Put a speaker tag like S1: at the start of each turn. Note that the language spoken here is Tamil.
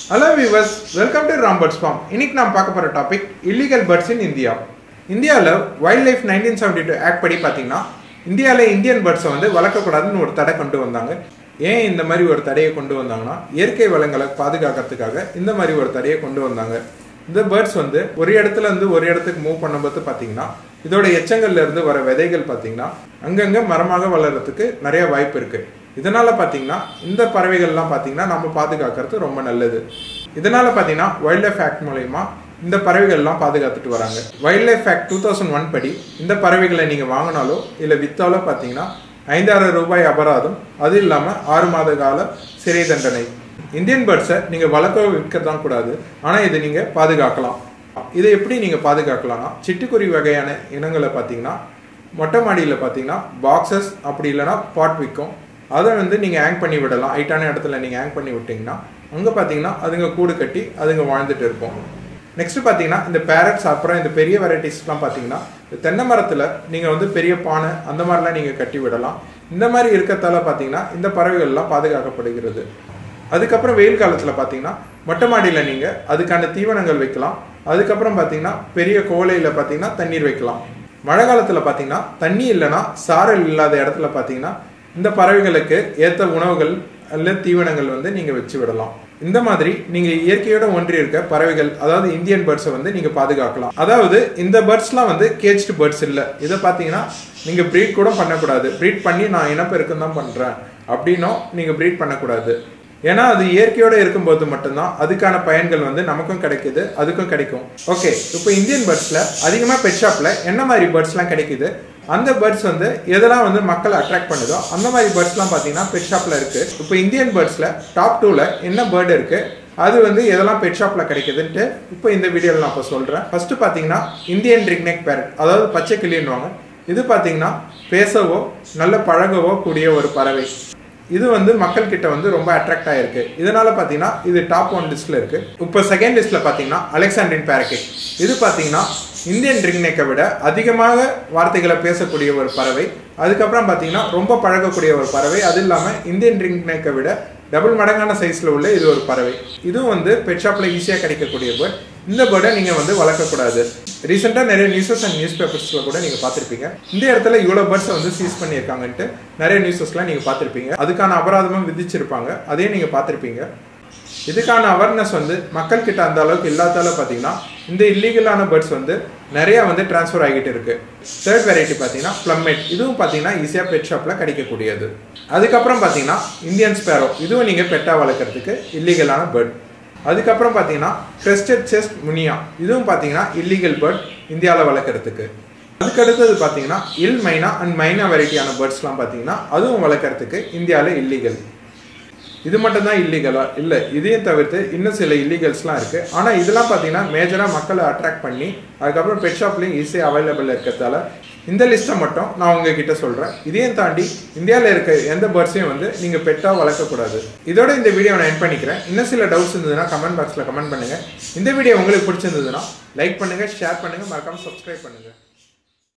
S1: hello viewers welcome to Rambert's farm இன்னைக்கு நாம் பார்க்க போகிற topic illegal birds in India இந்தியாவில் wildlife nineteen seventy two act படி பார்த்தீங்கன்னா இந்தியாவில் இந்தியன் பேர்ட்ஸை வந்து வளர்க்கக்கூடாதுன்னு ஒரு தடை கொண்டு வந்தாங்க ஏன் இந்த மாதிரி ஒரு தடையை கொண்டு வந்தாங்கன்னா இயற்கை வளங்களை பாதுகாக்கிறதுக்காக இந்த மாதிரி ஒரு தடையை கொண்டு வந்தாங்க இந்த பேர்ட்ஸ் வந்து ஒரு இடத்துல இருந்து ஒரு இடத்துக்கு மூவ் பண்ணும்போது பார்த்தீங்கன்னா இதோட எச்சங்கள்ல இருந்து வர விதைகள் பார்த்தீங்கன்னா அங்கங்க மரமாக வளர்றதுக்கு நிறைய வாய்ப்பு இருக்கு இதனால பார்த்தீங்கன்னா இந்த பறவைகள்லாம் பார்த்தீங்கன்னா நம்ம பாதுகாக்கிறது ரொம்ப நல்லது இதனால பார்த்தீங்கன்னா வைல்ட் லைஃப் ஆக்ட் மூலயமா இந்த பறவைகள்லாம் பாதுகாத்துட்டு வராங்க wildlife act two thousand one படி இந்த பறவைகளை நீங்கள் வாங்கினாலோ இல்லை வித்தாலோ பார்த்தீங்கன்னா ஐந்தாயிரம் ரூபாய் அபராதம் அது இல்லாமல் ஆறு மாத கால சிறை தண்டனை இந்தியன் பேர்ட்ஸை நீங்கள் வளர்க்க விற்க தான் கூடாது ஆனால் இதை நீங்கள் பாதுகாக்கலாம் இதை எப்படி நீங்கள் பாதுகாக்கலாம்னா சிட்டுக்குருவி வகையான இனங்களை பார்த்தீங்கன்னா மொட்டை மாடியில் பார்த்தீங்கன்னா பாக்ஸஸ் அப்படி இல்லைன்னா பாட் விற்கும் அதை வந்து நீங்கள் ஹேங் பண்ணி விடலாம் ஹைட்டான இடத்துல நீங்கள் ஹேங் பண்ணி விட்டிங்கன்னா அங்கே பார்த்தீங்கன்னா அதுங்க கூடு கட்டி அதுங்க வாழ்ந்துட்டு இருக்கும் நெக்ஸ்ட் பார்த்தீங்கன்னா இந்த பேரட்ஸ் அப்புறம் இந்த பெரிய வெரைட்டிஸ்லாம் பார்த்தீங்கன்னா இந்த தென்னை மரத்தில் நீங்கள் வந்து பெரிய பானை அந்த மாதிரிலாம் நீங்கள் கட்டி விடலாம் இந்த மாதிரி இருக்கத்தால பார்த்தீங்கன்னா இந்த பறவைகள்லாம் பாதுகாக்கப்படுகிறது அதுக்கப்புறம் வெயில் காலத்தில் பார்த்தீங்கன்னா மொட்டை மாடியில் நீங்கள் அதுக்கான தீவனங்கள் வைக்கலாம் அதுக்கப்புறம் பார்த்தீங்கன்னா பெரிய கோலையில் பார்த்தீங்கன்னா தண்ணீர் வைக்கலாம் மழை காலத்தில் பார்த்தீங்கன்னா தண்ணி இல்லைன்னா சாரல் இல்லாத இடத்துல பார்த்தீங்கன்னா இந்த பறவைகளுக்கு ஏற்ற உணவுகள் அல்ல தீவனங்கள் வந்து நீங்கள் வச்சு விடலாம் இந்த மாதிரி நீங்க இயற்கையோட ஒன்றி இருக்க பறவைகள் அதாவது இந்தியன் பேர்ட்ஸை வந்து நீங்க பாதுகாக்கலாம் அதாவது இந்த பேர்ட்ஸ்லாம் வந்து கேஜ்டு பேர்ட்ஸ் இல்லை இதை பார்த்தீங்கன்னா நீங்க ப்ரீட் கூட பண்ணக்கூடாது ப்ரீட் பண்ணி நான் இனப்பெருக்கம் தான் பண்றேன் அப்படின்னும் நீங்க ப்ரீட் பண்ணக்கூடாது ஏன்னா அது இயற்கையோட இருக்கும்போது மட்டும்தான் அதுக்கான பயன்கள் வந்து நமக்கும் கிடைக்குது அதுக்கும் கிடைக்கும் ஓகே இப்போ இந்தியன் பேர்ட்ஸ்ல அதிகமா பெட் ஷாப்ல என்ன மாதிரி பேர்ட்ஸ்லாம் கிடைக்குது அந்த பேர்ட்ஸ் வந்து எதெல்லாம் வந்து மக்களை அட்ராக்ட் பண்ணுதோ அந்த மாதிரி பேர்ட்ஸ்லாம் பார்த்தீங்கன்னா பெட் ஷாப்ல இருக்கு இப்போ இந்தியன் பேர்ட்ஸ்ல டாப் டூல என்ன பேர்டு இருக்கு அது வந்து எதெல்லாம் பெட் ஷாப்ல கிடைக்குதுன்ட்டு இப்போ இந்த வீடியோவில் நான் இப்போ சொல்றேன் ஃபர்ஸ்ட் பார்த்தீங்கன்னா இந்தியன் ரிக்னெக் பேரட் அதாவது பச்சை கிளின்னுவாங்க இது பார்த்தீங்கன்னா பேசவோ நல்ல பழகவோ கூடிய ஒரு பறவை இது வந்து மக்கள் கிட்ட வந்து ரொம்ப அட்ராக்ட் ஆயிருக்கு இதனால பார்த்தீங்கன்னா இது டாப் ஒன் லிஸ்ட்ல இருக்கு இப்போ செகண்ட் லிஸ்ட்ல பார்த்தீங்கன்னா அலெக்சாண்ட்ரின் பேரக்கெட் இது பார்த்தீங்கன்னா இந்தியன் ரிங்னெக்கை விட அதிகமாக வார்த்தைகளை பேசக்கூடிய ஒரு பறவை அதுக்கப்புறம் பார்த்தீங்கன்னா ரொம்ப பழகக்கூடிய ஒரு பறவை அது இல்லாமல் இந்தியன் ரிங்னெக்கை விட டபுள் மடங்கான சைஸில் உள்ள இது ஒரு பறவை இதுவும் வந்து பெட் ஷாப்பில் ஈஸியாக கிடைக்கக்கூடிய பேர்ட் இந்த பேர்டை நீங்கள் வந்து வளர்க்கக்கூடாது ரீசெண்டாக நிறைய நியூஸஸ் அண்ட் நியூஸ் பேப்பர்ஸில் கூட நீங்கள் பார்த்துருப்பீங்க இந்த இடத்துல இவ்வளோ பேர்ட்ஸை வந்து சீஸ் பண்ணியிருக்காங்கன்ட்டு நிறைய நியூஸஸ்லாம் நீங்கள் பார்த்துருப்பீங்க அதுக்கான அபராதமும் விதிச்சிருப்பாங்க அதையும் நீங்கள் பார்த்துருப்பீங்க இதுக்கான அவேர்னஸ் வந்து மக்கள் கிட்ட அந்த அளவுக்கு இல்லாதால பார்த்தீங்கன்னா இந்த இல்லீகலான பேர்ட்ஸ் வந்து நிறைய வந்து டிரான்ஸ்ஃபர் ஆகிட்டு இருக்கு தேர்ட் வெரைட்டி பார்த்தீங்கன்னா பிளம்மேட் இதுவும் பார்த்தீங்கன்னா ஈஸியாக பெட் ஷாப்பில் கிடைக்கக்கூடியது அதுக்கப்புறம் பார்த்தீங்கன்னா இந்தியன் ஸ்பேரோ இதுவும் நீங்கள் பெட்டாக வளர்க்குறதுக்கு இல்லீகலான பேர்ட் அதுக்கப்புறம் பார்த்தீங்கன்னா கிரெஸ்டட் செஸ்ட் முனியா இதுவும் பார்த்தீங்கன்னா இல்லீகல் பேர்ட் இந்தியாவில் வளர்க்குறதுக்கு அதுக்கடுத்தது பார்த்தீங்கன்னா இல் மைனா அண்ட் மைனா வெரைட்டியான பேர்ட்ஸ்லாம் பார்த்தீங்கன்னா அதுவும் வளர்க்குறதுக்கு இந்தியாவில் இல்லீகல் இது மட்டும் தான் இல்லீகலா இல்லை இதையும் தவிர்த்து இன்னும் சில இல்லீகல்ஸ்லாம் இருக்குது ஆனால் இதெல்லாம் பார்த்தீங்கன்னா மேஜராக மக்களை அட்ராக்ட் பண்ணி அதுக்கப்புறம் பெட் ஷாப்லேயும் ஈஸியாக அவைலபிள் இருக்கிறதால இந்த லிஸ்ட்டை மட்டும் நான் உங்ககிட்ட சொல்கிறேன் இதையும் தாண்டி இந்தியாவில் இருக்க எந்த பேர்ட்ஸையும் வந்து நீங்கள் பெட்டாக வளர்க்கக்கூடாது இதோட இந்த வீடியோ நான் என் பண்ணிக்கிறேன் இன்னும் சில டவுட்ஸ் இருந்ததுன்னா கமெண்ட் பாக்ஸில் கமெண்ட் பண்ணுங்கள் இந்த வீடியோ உங்களுக்கு பிடிச்சிருந்ததுன்னா லைக் பண்ணுங்கள் ஷேர் பண்ணுங்கள் மறக்காமல் சப்ஸ்கிரைப் பண்ணுங்கள்